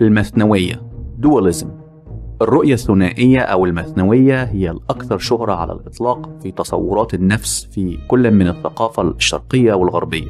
المثنوية dualism الرؤية الثنائية أو المثنوية هي الأكثر شهرة على الإطلاق في تصورات النفس في كل من الثقافة الشرقية والغربية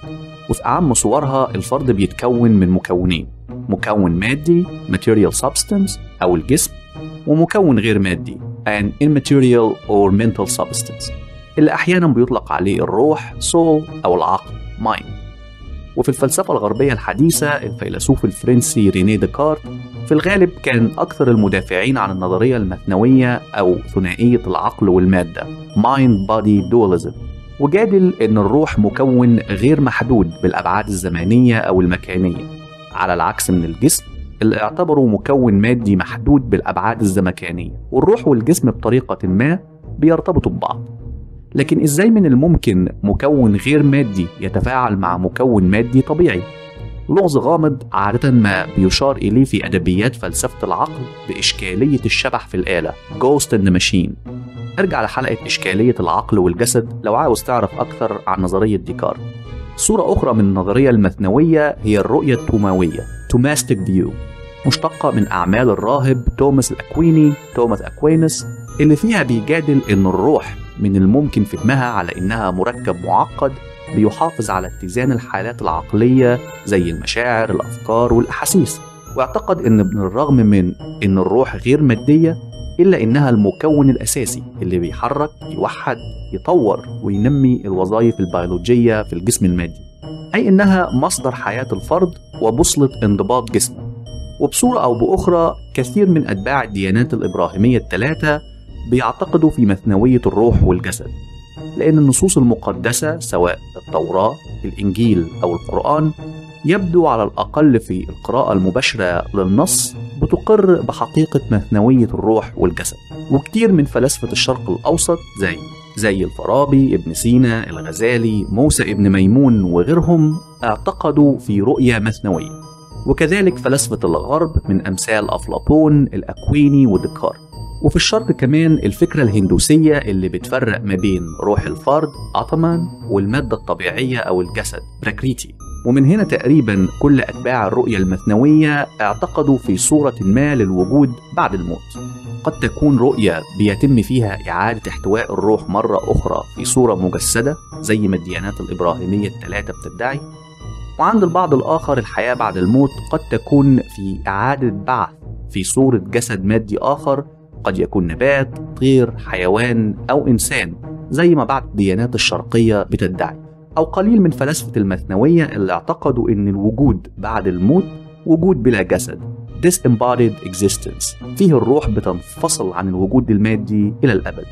وفي أعم صورها الفرد بيتكون من مكونين مكون مادي material substance أو الجسم ومكون غير مادي an immaterial or mental substance اللي أحيانا بيطلق عليه الروح soul أو العقل mind وفي الفلسفة الغربية الحديثة الفيلسوف الفرنسي رينيه ديكارت في الغالب كان أكثر المدافعين عن النظرية المثنوية أو ثنائية العقل والمادة mind body dualism وجادل إن الروح مكون غير محدود بالأبعاد الزمانية أو المكانية على العكس من الجسم اللي اعتبره مكون مادي محدود بالأبعاد الزمكانية والروح والجسم بطريقة ما بيرتبطوا ببعض لكن إزاي من الممكن مكون غير مادي يتفاعل مع مكون مادي طبيعي لغز غامض عادة ما بيشار إليه في أدبيات فلسفة العقل بإشكالية الشبح في الآلة Ghost in the Machine ارجع لحلقة إشكالية العقل والجسد لو عاوز تعرف أكثر عن نظرية ديكارت صورة أخرى من النظرية المثنوية هي الرؤية التوماوية توماستيك فيو مشتقة من أعمال الراهب توماس الأكويني توماس أكوينس اللي فيها بيجادل إن الروح من الممكن فهمها على إنها مركب معقد بيحافظ على اتزان الحالات العقلية زي المشاعر الأفكار والأحاسيس واعتقد إن بالرغم من إن الروح غير مادية إلا إنها المكون الأساسي اللي بيحرك يوحد يطور وينمي الوظائف البيولوجية في الجسم المادي أي إنها مصدر حياة الفرد وبوصلة انضباط جسمه وبصورة أو بأخرى كثير من أتباع الديانات الإبراهيمية الثلاثة بيعتقدوا في مثنوية الروح والجسد لأن النصوص المقدسة سواء التوراة الإنجيل أو القرآن يبدو على الأقل في القراءة المباشرة للنص بتقر بحقيقة مثنوية الروح والجسد وكتير من فلاسفة الشرق الأوسط زي زي الفارابي ابن سينا الغزالي موسى ابن ميمون وغيرهم اعتقدوا في رؤية مثنوية وكذلك فلاسفة الغرب من أمثال أفلاطون الأكويني وديكارت وفي الشرق كمان الفكرة الهندوسية اللي بتفرق ما بين روح الفرد أتمان والمادة الطبيعية أو الجسد براكريتي ومن هنا تقريبا كل أتباع الرؤية المثنوية اعتقدوا في صورة ما للوجود بعد الموت قد تكون رؤية بيتم فيها إعادة احتواء الروح مرة أخرى في صورة مجسدة زي ما الديانات الإبراهيمية الثلاثة بتدعي وعند البعض الآخر الحياة بعد الموت قد تكون في إعادة بعث في صورة جسد مادي آخر قد يكون نبات طير حيوان أو إنسان زي ما بعض الديانات الشرقية بتدعي أو قليل من فلاسفة المثنوية اللي اعتقدوا إن الوجود بعد الموت وجود بلا جسد disembodied existence فيه الروح بتنفصل عن الوجود المادي إلى الأبد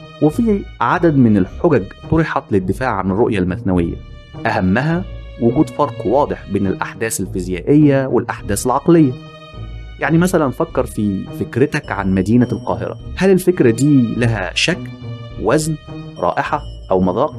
وفي عدد من الحجج طرحت للدفاع عن الرؤية المثنوية أهمها وجود فرق واضح بين الأحداث الفيزيائية والأحداث العقلية يعني مثلا فكر في فكرتك عن مدينة القاهرة هل الفكرة دي لها شكل وزن رائحة أو مذاق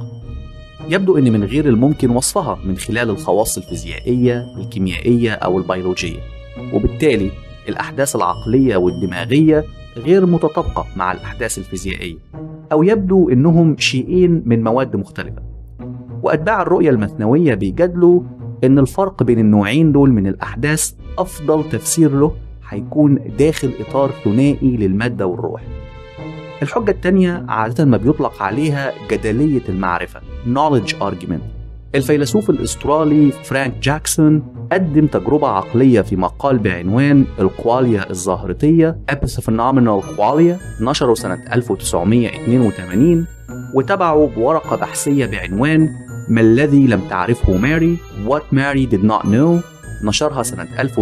يبدو أن من غير الممكن وصفها من خلال الخواص الفيزيائية الكيميائية أو البيولوجية وبالتالي الأحداث العقلية والدماغية غير متطابقة مع الأحداث الفيزيائية أو يبدو أنهم شيئين من مواد مختلفة وأتباع الرؤية المثنوية بيجادلوا إن الفرق بين النوعين دول من الأحداث أفضل تفسير له هيكون داخل إطار ثنائي للمادة والروح الحجة التانية عادة ما بيطلق عليها جدلية المعرفة knowledge argument الفيلسوف الأسترالي فرانك جاكسون قدم تجربة عقلية في مقال بعنوان الكواليا الظاهرتية Epiphenomenal Qualia نشره سنة 1982 وتبعه بورقة بحثية بعنوان ما الذي لم تعرفه ماري What Mary Did Not Know نشرها سنة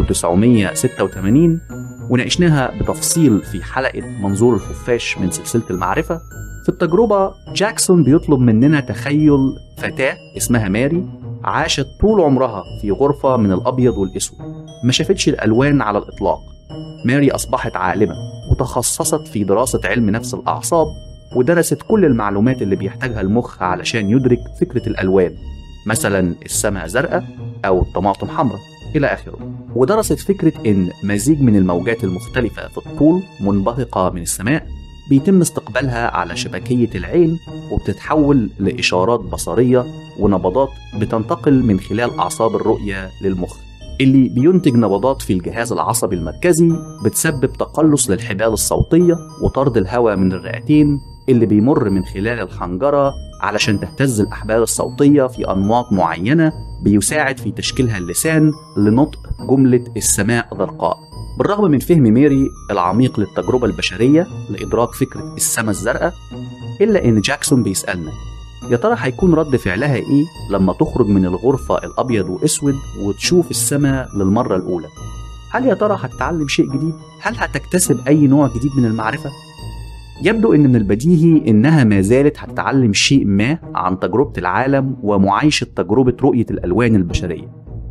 1986 وناقشناها بتفصيل في حلقة منظور الخفاش من سلسلة المعرفة في التجربة جاكسون بيطلب مننا تخيل فتاة اسمها ماري عاشت طول عمرها في غرفة من الأبيض والأسود ما شافتش الألوان على الإطلاق ماري أصبحت عالمة وتخصصت في دراسة علم نفس الأعصاب ودرست كل المعلومات اللي بيحتاجها المخ علشان يدرك فكرة الألوان مثلا السماء زرقاء أو الطماطم حمراء إلى آخره ودرست فكرة إن مزيج من الموجات المختلفة في الطول منبثقة من السماء بيتم استقبالها على شبكية العين وبتتحول لإشارات بصرية ونبضات بتنتقل من خلال أعصاب الرؤية للمخ اللي بينتج نبضات في الجهاز العصبي المركزي بتسبب تقلص للحبال الصوتية وطرد الهواء من الرئتين اللي بيمر من خلال الحنجرة علشان تهتز الأحبال الصوتية في أنماط معينة بيساعد في تشكيلها اللسان لنطق جملة السماء ذرقاء بالرغم من فهم ميري العميق للتجربة البشرية لإدراك فكرة السماء الزرقاء إلا إن جاكسون بيسألنا يا ترى هيكون رد فعلها إيه لما تخرج من الغرفة الأبيض وأسود وتشوف السماء للمرة الأولى هل يا ترى هتتعلم شيء جديد؟ هل هتكتسب أي نوع جديد من المعرفة؟ يبدو ان من البديهي انها ما زالت هتتعلم شيء ما عن تجربه العالم ومعايشه تجربه رؤيه الالوان البشريه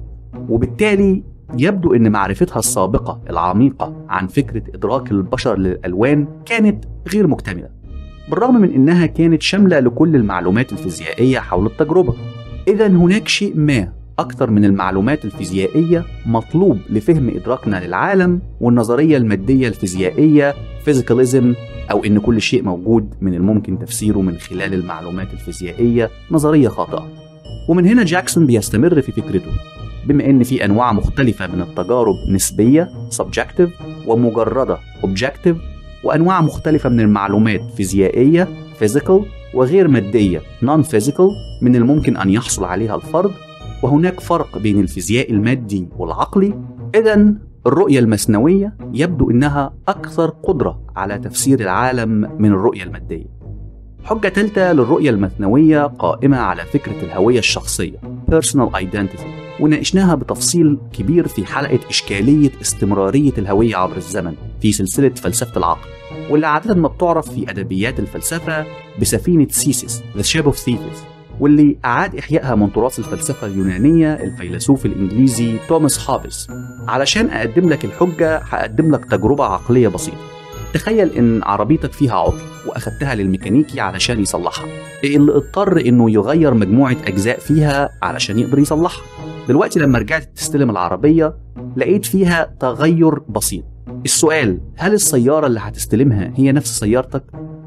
وبالتالي يبدو ان معرفتها السابقه العميقه عن فكره ادراك البشر للالوان كانت غير مكتمله بالرغم من انها كانت شامله لكل المعلومات الفيزيائيه حول التجربه اذا هناك شيء ما أكثر من المعلومات الفيزيائية مطلوب لفهم إدراكنا للعالم والنظرية المادية الفيزيائية فيزيكاليزم أو إن كل شيء موجود من الممكن تفسيره من خلال المعلومات الفيزيائية نظرية خاطئة ومن هنا جاكسون بيستمر في فكرته بما إن في أنواع مختلفة من التجارب نسبية subjective ومجردة objective وأنواع مختلفة من المعلومات فيزيائية physical وغير مادية non-physical من الممكن أن يحصل عليها الفرد وهناك فرق بين الفيزياء المادي والعقلي إذا الرؤية المثنوية يبدو أنها أكثر قدرة على تفسير العالم من الرؤية المادية حجة ثالثة للرؤية المثنوية قائمة على فكرة الهوية الشخصية personal identity وناقشناها بتفصيل كبير في حلقة إشكالية استمرارية الهوية عبر الزمن في سلسلة فلسفة العقل واللي عادة ما بتعرف في أدبيات الفلسفة بسفينة سيسيس The Ship of Theseus واللي أعاد إحيائها من تراث الفلسفة اليونانية الفيلسوف الإنجليزي توماس هابس علشان أقدم لك الحجة هقدم لك تجربة عقلية بسيطة تخيل إن عربيتك فيها عطل وأخدتها للميكانيكي علشان يصلحها اللي اضطر إنه يغير مجموعة أجزاء فيها علشان يقدر يصلحها دلوقتي لما رجعت تستلم العربية لقيت فيها تغير بسيط السؤال هل السيارة اللي هتستلمها هي نفس سيارتك؟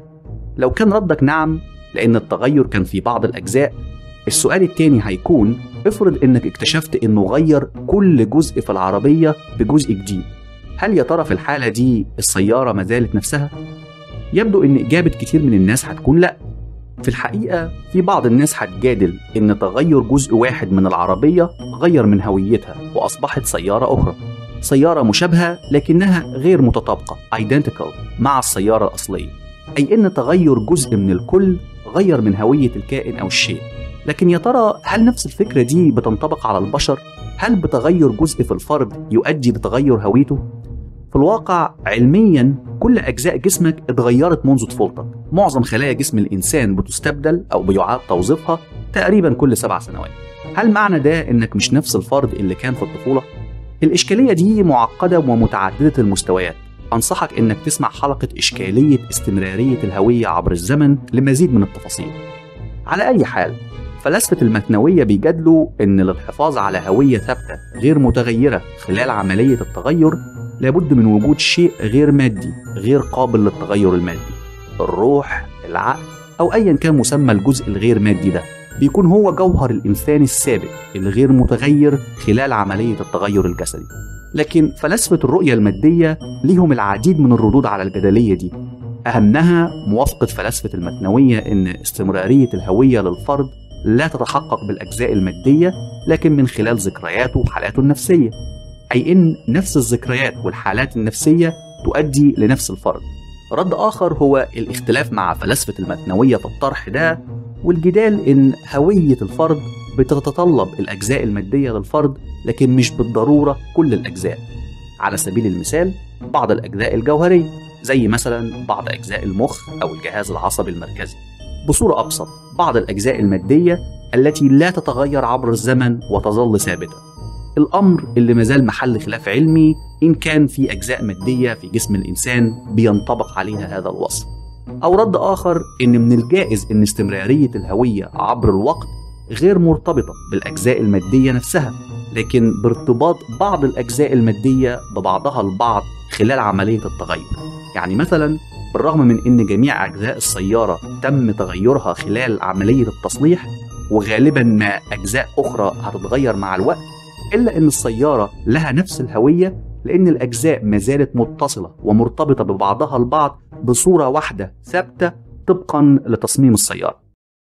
لو كان ردك نعم لأن التغير كان في بعض الأجزاء السؤال التاني هيكون افرض انك اكتشفت انه غير كل جزء في العربية بجزء جديد هل يا ترى في الحالة دي السيارة ما زالت نفسها؟ يبدو ان اجابة كتير من الناس هتكون لا في الحقيقة في بعض الناس هتجادل ان تغير جزء واحد من العربية غير من هويتها واصبحت سيارة اخرى سيارة مشابهة لكنها غير متطابقة identical مع السيارة الأصلية أي أن تغير جزء من الكل غير من هوية الكائن أو الشيء لكن يا ترى هل نفس الفكرة دي بتنطبق على البشر؟ هل بتغير جزء في الفرد يؤدي لتغير هويته؟ في الواقع علميا كل أجزاء جسمك اتغيرت منذ طفولتك معظم خلايا جسم الإنسان بتستبدل أو بيعاد توظيفها تقريبا كل سبع سنوات هل معنى ده إنك مش نفس الفرد اللي كان في الطفولة؟ الإشكالية دي معقدة ومتعددة المستويات أنصحك إنك تسمع حلقة إشكالية استمرارية الهوية عبر الزمن لمزيد من التفاصيل. على أي حال، فلاسفة المثنوية بيجادلوا إن للحفاظ على هوية ثابتة غير متغيرة خلال عملية التغير لابد من وجود شيء غير مادي غير قابل للتغير المادي. الروح، العقل، أو أيا كان مسمى الجزء الغير مادي ده بيكون هو جوهر الإنسان السابق الغير متغير خلال عملية التغير الجسدي. لكن فلاسفة الرؤية المادية ليهم العديد من الردود على الجدلية دي أهمها موافقة فلاسفة المثنوية إن استمرارية الهوية للفرد لا تتحقق بالأجزاء المادية لكن من خلال ذكرياته وحالاته النفسية أي إن نفس الذكريات والحالات النفسية تؤدي لنفس الفرد رد آخر هو الاختلاف مع فلاسفة المثنوية في الطرح ده والجدال إن هوية الفرد بتتطلب الأجزاء المادية للفرد لكن مش بالضرورة كل الأجزاء على سبيل المثال بعض الأجزاء الجوهرية زي مثلا بعض أجزاء المخ أو الجهاز العصبي المركزي بصورة أبسط بعض الأجزاء المادية التي لا تتغير عبر الزمن وتظل ثابتة الأمر اللي مازال محل خلاف علمي إن كان في أجزاء مادية في جسم الإنسان بينطبق عليها هذا الوصف أو رد آخر إن من الجائز إن استمرارية الهوية عبر الوقت غير مرتبطة بالأجزاء المادية نفسها لكن بارتباط بعض الأجزاء المادية ببعضها البعض خلال عملية التغير يعني مثلا بالرغم من أن جميع أجزاء السيارة تم تغيرها خلال عملية التصليح وغالبا ما أجزاء أخرى هتتغير مع الوقت إلا أن السيارة لها نفس الهوية لأن الأجزاء ما زالت متصلة ومرتبطة ببعضها البعض بصورة واحدة ثابتة طبقا لتصميم السيارة